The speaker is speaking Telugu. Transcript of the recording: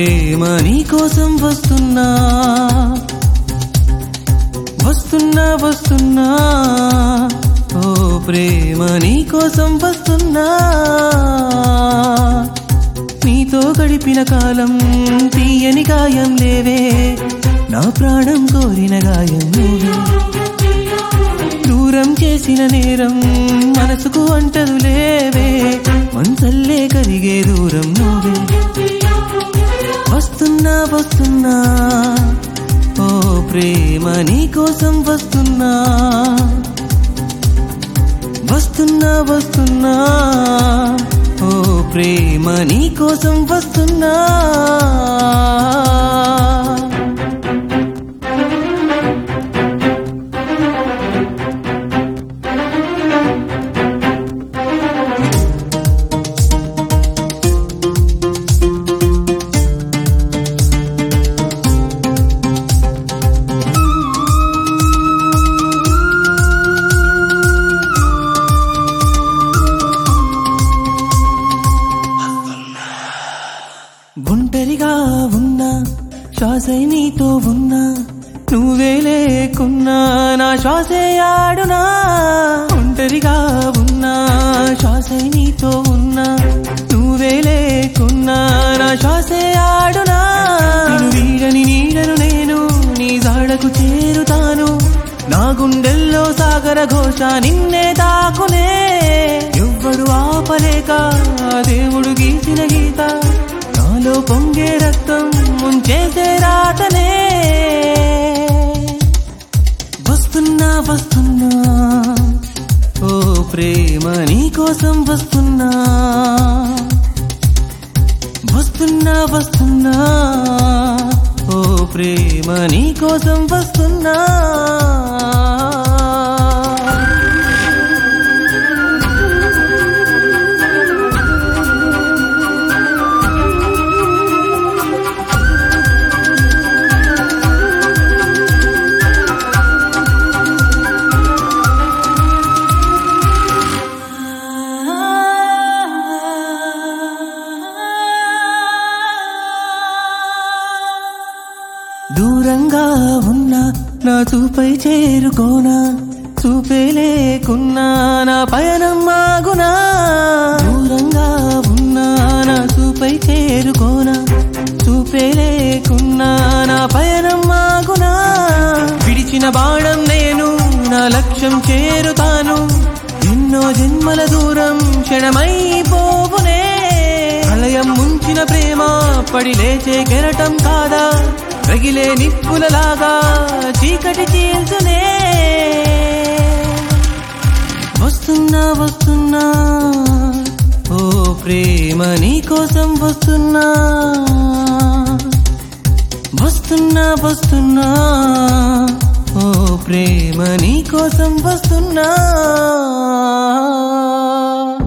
ప్రేమ నీ కోసం వస్తున్నా వస్తున్నా వస్తున్నా ఓ ప్రేమ నీ కోసం వస్తున్నా నీతో గడిపిన కాలం తీయని గాయం లేవే నా ప్రాణం కోరిన గాయం నువ్వే దూరం చేసిన నేరం మనసుకు అంటదు లేవే మనసల్లే కరిగే దూరం నువ్వే వస్తున్నా వస్తున్నా ఓ ప్రేమ నీ కోసం వస్తున్నా వస్తున్నా వస్తున్నా ఓ ప్రేమ నీ కోసం వస్తున్నా ఒంటరిగా ఉన్నా శ్వాసై నీతో ఉన్నా నువ్వే లేకున్నా నా శ్వాసే ఆడునా ఒంటరిగా ఉన్నా శ్వాసై నీతో ఉన్నా నువ్వే లేకున్నా నా శ్వాసే ఆడునా నిన్ను వీడని నీడను నేను నీ జాడకు చేరుతాను నా గుండెల్లో సాగర ఘోష నిన్నే తాకునే ఎవ్వడు ఆపలేక ఆ దేవుడు గీసిన గీత నాలో పొంగే రక్తం ముంచేసే రాతనే వస్తున్నా వస్తున్నా ఓ ప్రేమ నీ కోసం వస్తున్నా వస్తున్నా వస్తున్నా ఓ ప్రేమ నీ కోసం వస్తున్నా దూరంగా ఉన్నా నా చూపై చేరుకోనా చూపే లేకున్నా నా పయనం ఆగునా దూరంగా ఉన్నా నా చూపై చేరుకోనా చూపే లేకున్నా నా పయనం ఆగునా విడిచిన బాణం నేను నా లక్ష్యం చేరుతాను ఎన్నో జన్మల దూరం క్షణమైపోవునే ప్రళయం ముంచిన ప్రేమ పడి లేచే కెరటం కాదా రగిలే నిప్పులలాగా చీకటి చీల్చునే వస్తున్నా వస్తున్నా ఓ ప్రేమ నీ కోసం వస్తున్నా వస్తున్నా వస్తున్నా ఓ ప్రేమ నీ కోసం వస్తున్నా